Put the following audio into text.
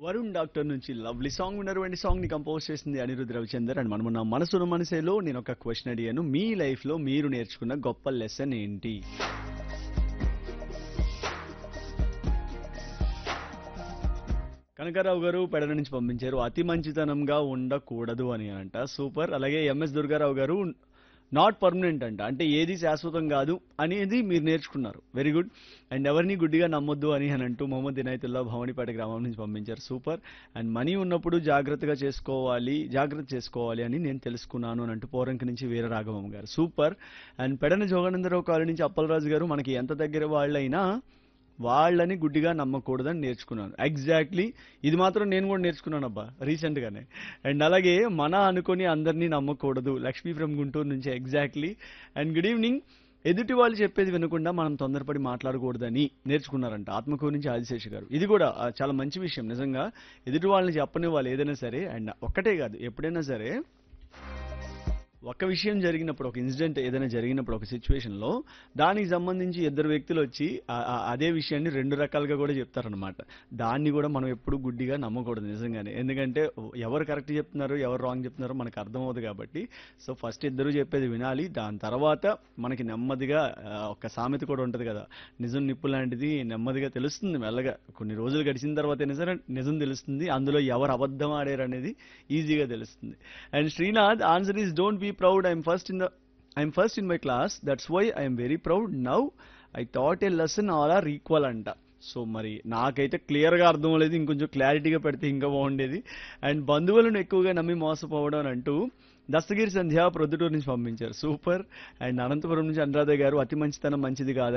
Varun doctor నుంచి lovely song విన్నటువంటి song ని కంపోజ్ చేసింది అనిరుద్ రవిచందర్ అండ్ మనమున్న మనసును మనసేలో నేను ఒక క్వశ్చన్ అడిగాను మీ లైఫ్ లో మీరు నేర్చుకున్న గొప్ప లెసన్ ఏంటి కనకారావు గారు పెడల నుంచి పంపించారు అతి మంచితనంగా ఉండకూడదు అని అంట సూపర్ అలాగే ఎంఎస్ దుర్గారావు గారు నాట్ పర్మనెంట్ అంట అంటే ఏది శాశ్వతం కాదు అనేది మీరు నేర్చుకున్నారు వెరీ గుడ్ అండ్ ఎవరిని గుడ్డిగా నమ్మొద్దు అని అని అంటూ మొహమ్మద్ ఇనాయతుల్లా భవనిపేట గ్రామం నుంచి పంపించారు సూపర్ అండ్ మనీ ఉన్నప్పుడు జాగ్రత్తగా చేసుకోవాలి జాగ్రత్త చేసుకోవాలి అని నేను తెలుసుకున్నాను అని అంటూ పోరంకి నుంచి Veera Raghavam garu super and Pedana Joganandarao colony నుంచి అప్పలరాజు గారు మనకి ఎంత దగ్గర వాళ్ళైనా వాళ్ళని గుడ్డిగా నమ్మకూడదని నేర్చుకున్నాను ఎగ్జాక్ట్లీ ఇది మాత్రం నేను కూడా నేర్చుకున్నాను అబ్బా రీసెంట్ గానే అండ్ అలాగే మన అనుకొని అందరినీ నమ్మకూడదు లక్ష్మీ ఫ్రమ్ గుంటూరు నుంచి ఎగ్జాక్ట్లీ అండ్ గుడ్ ఈవినింగ్ ఎదుటి వాళ్ళు చెప్పేది వినకుండా మనం తొందరపడి మాట్లాడకూడదని నేర్చుకున్నారంట ఆత్మకూరు నుంచి ఆదిశేష్ గారు ఇది కూడా ఆ, చాలా మంచి విషయం నిజంగా ఎదుటి వాళ్ళని చెప్పని వాళ్ళు ఏదైనా సరే అండ్ ఒక్కటే కాదు ఎప్పుడైనా సరే ఒక విషయం జరిగినప్పుడు ఒక ఇన్సిడెంట్ ఏదైనా జరిగినప్పుడు ఒక సిచ్యువేషన్ లో దానికి సంబంధించి ఇద్దరు వ్యక్తులు వచ్చి ఆ- ఆ- అదే విషయాన్ని రెండు రకాలుగా కూడా చెప్తారనమాట దాన్ని కూడా మనం ఎప్పుడు గుడ్డిగా నమ్మకూడదు నిజంగానే ఎందుకంటే ఎవరు కరెక్ట్ చెప్తున్నారు ఎవరు రాంగ్ చెప్తున్నారో మనకు అర్థమవుతుంది కాబట్టి సో ఫస్ట్ ఇద్దరు చెప్పేది వినాలి దాని తర్వాత మనకి నెమ్మదిగా ఆ, ఒక సామెత కూడా ఉంటుంది కదా నిజం నిప్పు లాంటిది నెమ్మదిగా తెలుస్తుంది మెల్లగా కొన్ని రోజులు గడిచిన తర్వాత అయినా సరే నిజం తెలుస్తుంది అందులో ఎవరు అబద్ధం ఆడారు అనేది ఈజీగా తెలుస్తుంది and Srinath answer is don't be proud I'm first in the I'm first in my class that's why I'm very proud now I thought a lesson all are equal అంట సో మరి నాకైతే క్లియర్గా అర్థం అవ్వలేదు ఇంకొంచెం క్లారిటీగా పెడితే ఇంకా బాగుండేది అండ్ బంధువులను ఎక్కువగా నమ్మి మోసపోవడం అని అంటూ దస్తగిరి సంధ్య ప్రొద్దుటూరు నుంచి పంపించారు సూపర్ అండ్ అనంతపురం నుంచి అనురాధ గారు అతి మంచితనం మంచిది కాదు